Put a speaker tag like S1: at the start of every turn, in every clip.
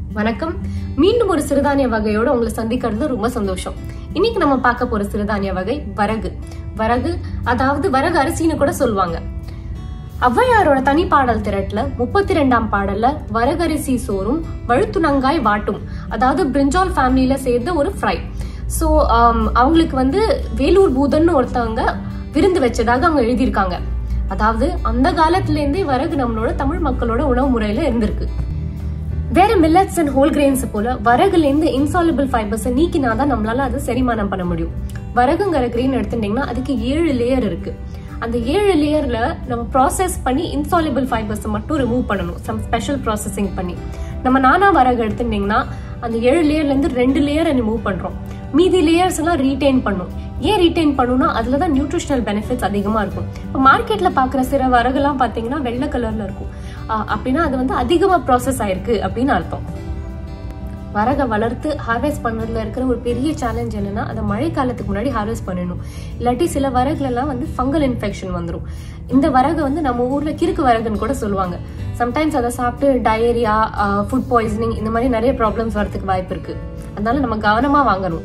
S1: வணக்கம் மீண்டும் ஒரு சிறுதானிய வகையோட உங்களை சந்திக்கிறது ரொம்ப சந்தோஷம் இன்னைக்கு நம்ம பார்க்க போற சிறுதானிய வகை வரகு வரகு அதாவது வரகு அரிசின்னு கூட சொல்லுவாங்க ஔவையாரோட தனிப்பாடல் திரட்டுல முப்பத்தி ரெண்டாம் பாடல்ல வரகரிசி சோறும் வழுத்துணங்காய் வாட்டும் அதாவது பிரிஞ்சால் ஃபேமிலியில சேர்ந்த ஒரு ஃப்ரை ஸோ அவங்களுக்கு வந்து வேலூர் பூதன் ஒருத்தவங்க விருந்து வச்சதாக அவங்க எழுதியிருக்காங்க அதாவது அந்த காலத்துல இருந்தே வரகு நம்மளோட தமிழ் மக்களோட உணவு முறையில இருந்திருக்கு வேற மில்லட்ஸ் அண்ட் ஹோல் கிரெயின்ஸ் போல வரகுல இருந்து இன்சாலிபிள் ஃபைபர்ஸை நீக்கினா தான் நம்மளால அதை செரிமானம் பண்ண முடியும் வரகுங்கிற கிரெயின் எடுத்துட்டீங்கன்னா அதுக்கு ஏழு லேயர் இருக்கு அந்த ஏழு லேயர்ல நம்ம ப்ராசஸ் பண்ணி இன்சாலிபிள் ஃபைபர்ஸை மட்டும் ரிமூவ் பண்ணணும் சம் ஸ்பெஷல் ப்ராசஸிங் பண்ணி நம்ம நானா வரகு எடுத்துட்டீங்கன்னா அந்த ஏழு லேயர்ல இருந்து ரெண்டு லேயரை ரிமூவ் பண்றோம் மீதி லேயர்ஸ் எல்லாம் ரீடைன் பண்ணும் ஏன் ரீடைன் பண்ணும்னா அதுல தான் நியூட்ரிஷனல் பெனிஃபிட்ஸ் அதிகமா இருக்கும் இப்போ மார்க்கெட்ல பாக்குற சில வரகுலாம் பாத்தீங்கன்னா வெள்ளை கலர்ல இருக்கும் ஆஹ் அப்படின்னா அது வந்து அதிகமா ப்ராசஸ் ஆயிருக்கு அப்படின்னு அர்த்தம் வரகை வளர்த்து ஹார்வெஸ்ட் பண்ணதுல இருக்கிற ஒரு பெரிய சேலஞ்ச் என்னன்னா அதை மழை காலத்துக்கு முன்னாடி ஹார்வெஸ்ட் பண்ணணும் இல்லாட்டி சில வரகுல எல்லாம் வந்து ஃபங்கல் இன்ஃபெக்ஷன் வந்துடும் இந்த வரகை வந்து நம்ம ஊர்ல கிறுக்கு வரகுன்னு கூட சொல்லுவாங்க சம்டைம்ஸ் அதை சாப்பிட்டு டயரியா ஃபுட் பாய்சனிங் இந்த மாதிரி நிறைய ப்ராப்ளம்ஸ் வரதுக்கு வாய்ப்பு இருக்கு அதனால நம்ம கவனமா வாங்கணும்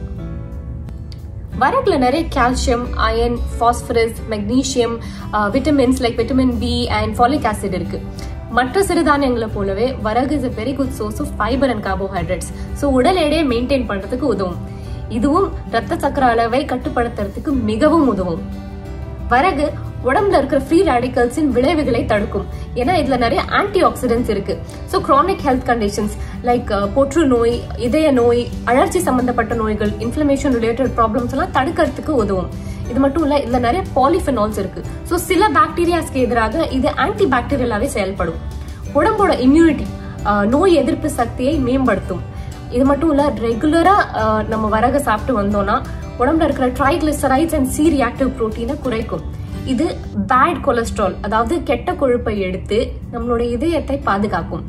S1: வரகுல நிறைய calcium iron phosphorus magnesium vitamins like vitamin B and folic acid இருக்கு மற்ற சிறுதானியங்களை போலவே வரகு is a very good source of fibre and carbohydrates so உடல் எடையை மெயின்டைன் பண்றதுக்கு உதவும் இதுவும் ரத்த சக்கர அளவை கட்டுப்படுத்துறதுக்கு மிகவும் உதவும் வரகு உடம்புல இருக்கிற ஃப்ரீ ரேடிக்கல்ஸின் விளைவுகளை தடுக்கும் ஏன்னா இதுல நிறைய ஆன்டி ஆக்சிடென்ட்ஸ் இருக்கு so chronic health conditions like பொற்று நோய் இதய நோய் அழற்சி சம்பந்தப்பட்ட நோய்கள் இன்ஃபிளமேஷன் ரிலேட்டட் ப்ராப்ளம்ஸ் எல்லாம் தடுக்கிறதுக்கு உதவும் இது மட்டும் இல்ல இதுல நிறைய பாலிஃபெனால்ஸ் இருக்கு ஸோ சில பாக்டீரியாஸ்க்கு எதிராக இது ஆன்டி பாக்டீரியலாவே செயல்படும் உடம்போட இம்யூனிட்டி நோய் எதிர்ப்பு சக்தியை மேம்படுத்தும் இது மட்டும் இல்ல ரெகுலரா நம்ம வரக சாப்பிட்டு வந்தோம்னா உடம்புல இருக்கிற ட்ரைக்ளிசரைட்ஸ் அண்ட் சி ரியாக்டிவ் புரோட்டீனை குறைக்கும் இது பேட் கொலஸ்ட்ரால் அதாவது கெட்ட கொழுப்பை எடுத்து நம்மளோட இதயத்தை பாதுகாக்கும்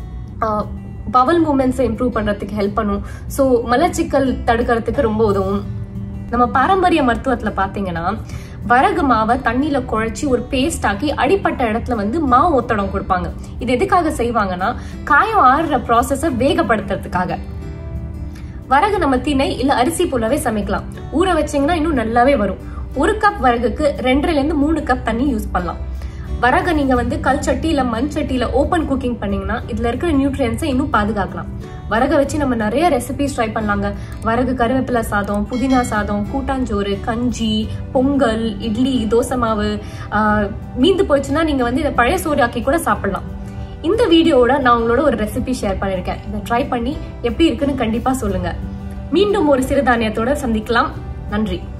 S1: பவல் மூமெண்ட்ஸை இம்ப்ரூவ் பண்றதுக்கு ஹெல்ப் பண்ணும் ஸோ மலச்சிக்கல் தடுக்கிறதுக்கு ரொம்ப உதவும் நம்ம பாரம்பரிய மருத்துவத்துல பாத்தீங்கன்னா வரகு மாவை தண்ணியில குழைச்சி ஒரு பேஸ்ட் ஆக்கி அடிப்பட்ட இடத்துல வந்து மாவு ஒத்தடம் கொடுப்பாங்க இது எதுக்காக செய்வாங்கன்னா காயம் ஆறுற ப்ராசஸ வேகப்படுத்துறதுக்காக வரகு நம்ம திணை இல்ல அரிசி போலவே சமைக்கலாம் ஊற வச்சீங்கன்னா இன்னும் நல்லாவே வரும் ஒரு கப் வரகுக்கு ரெண்டரைல இருந்து மூணு கப் தண்ணி யூஸ் பண்ணலாம் வரகை நீங்க வந்து கல் சட்டி இல்ல மண் சட்டியில ஓபன் குக்கிங் பண்ணீங்கன்னா இதுல இருக்கிற நியூட்ரியன்ஸை இன்னும் பாதுகாக்கலாம் வரகை வச்சு நம்ம நிறைய ரெசிபிஸ் ட்ரை பண்ணலாங்க வரகு கருவேப்பிலை சாதம் புதினா சாதம் கூட்டாஞ்சோறு கஞ்சி பொங்கல் இட்லி தோசை மாவு மீந்து போச்சுன்னா நீங்க வந்து இதை பழைய சோறு ஆக்கி கூட சாப்பிடலாம் இந்த வீடியோவோட நான் உங்களோட ஒரு ரெசிபி ஷேர் பண்ணிருக்கேன் இதை ட்ரை பண்ணி எப்படி இருக்குன்னு கண்டிப்பா சொல்லுங்க மீண்டும் ஒரு சிறுதானியத்தோட சந்திக்கலாம் நன்றி